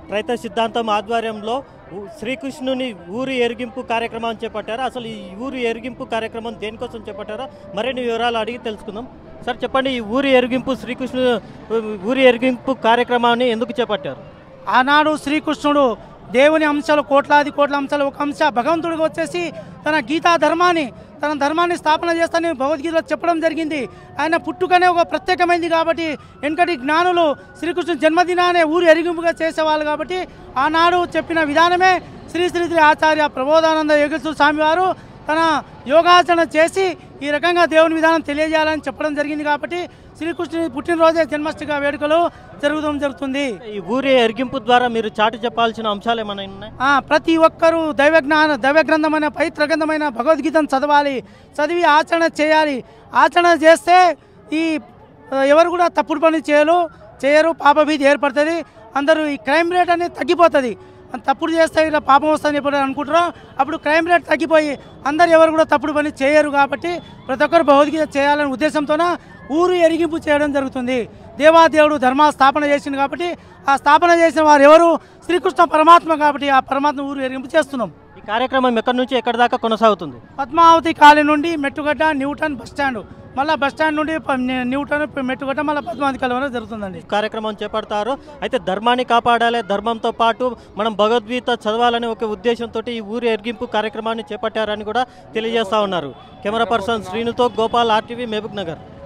రైత సిద్ధాంతం ఆధ్వర్యంలో ఊ- శ్రీకృష్ణుని ఊరి ఎరిగింపు కార్యక్రమం చేపట్టారు అసలు ఈ ఊరి ఎరిగింపు కార్యక్రమం దేనికోసం చేపట్టారో మరిన్ని వివరాలు అడిగి తెలుసుకుందాం సార్ చెప్పండి ఈ ఊరి ఎరిగింపు శ్రీకృష్ణు ఊరి ఎరిగింపు కార్యక్రమాన్ని ఎందుకు చేపట్టారు ఆనాడు శ్రీకృష్ణుడు దేవుని అంశాలు కోట్లాది కోట్ల అంశాలు ఒక అంశ భగవంతుడికి వచ్చేసి తన గీతా ధర్మాన్ని తన ధర్మాన్ని స్థాపన చేస్తానని భగవద్గీతలో చెప్పడం జరిగింది ఆయన పుట్టుకనే ఒక ప్రత్యేకమైంది కాబట్టి వెనకటి జ్ఞానులు శ్రీకృష్ణుని జన్మదినానే ఊరు ఎరిగింపుగా చేసేవాళ్ళు కాబట్టి ఆనాడు చెప్పిన విధానమే శ్రీ శ్రీ శ్రీ ఆచార్య ప్రబోధానంద యోగేశ్వర స్వామి వారు తన యోగాచరణ చేసి ఈ రకంగా దేవుని విధానం తెలియజేయాలని చెప్పడం జరిగింది కాబట్టి శ్రీకృష్ణుని పుట్టినరోజే జన్మాష్టమి వేడుకలు జరుగుతాం జరుగుతుంది ఈ ఊరి ఎరిగింపు ద్వారా మీరు చాటి చెప్పాల్సిన అంశాలు ఏమైనా ఉన్నాయి ఆ, ప్రతి ఒక్కరూ దైవ జ్ఞాన దైవ గ్రంథమైన పవిత్ర గ్రంథమైన భగవద్గీతను చదవాలి చదివి ఆచరణ చేయాలి ఆచరణ చేస్తే ఈ ఆ, ఎవరు కూడా తప్పుడు పని చేయరు చేయరు పాపభీతి ఏర్పడుతుంది అందరూ ఈ క్రైమ్ రేట్ అనేది తగ్గిపోతుంది తప్పుడు చేస్తే ఇలా పాపం వస్తుందని ఎప్పుడు అనుకుంటారో అప్పుడు క్రైమ్ రేట్ తగ్గిపోయి అందరు ఎవరు కూడా తప్పుడు పని చేయరు కాబట్టి ప్రతి ఒక్కరు భగవద్గీత చేయాలనే ఉద్దేశంతోన ఊరు ఎరిగింపు చేయడం జరుగుతుంది దేవాదేవుడు ధర్మ స్థాపన చేసింది కాబట్టి ఆ స్థాపన చేసిన వారు ఎవరు శ్రీకృష్ణ పరమాత్మ కాబట్టి ఆ పరమాత్మ ఊరు ఎరిగింపు చేస్తున్నాం ఈ కార్యక్రమం ఎక్కడి నుంచి ఎక్కడి దాకా కొనసాగుతుంది పద్మావతి కాలనీ నుండి మెట్టుగడ్డ న్యూటన్ బస్ స్టాండ్ మళ్ళీ బస్ స్టాండ్ నుండి ప- న్యూ- న్యూటన్ మెట్టుగడ్డ మళ్ళీ పద్మావతి కాలనీ వరకు జరుగుతుందండి కార్యక్రమం చేపడతారు అయితే ధర్మాన్ని కాపాడాలి ధర్మంతో పాటు మనం భగవద్గీత చదవాలనే ఒక ఉద్దేశంతో ఈ ఊరి ఎరిగింపు కార్యక్రమాన్ని చేపట్టారని కూడా తెలియజేస్తా ఉన్నారు కెమెరా పర్సన్ శ్రీనుతో గోపాల్ ఆర్టీవీ మహబూబ్ నగర్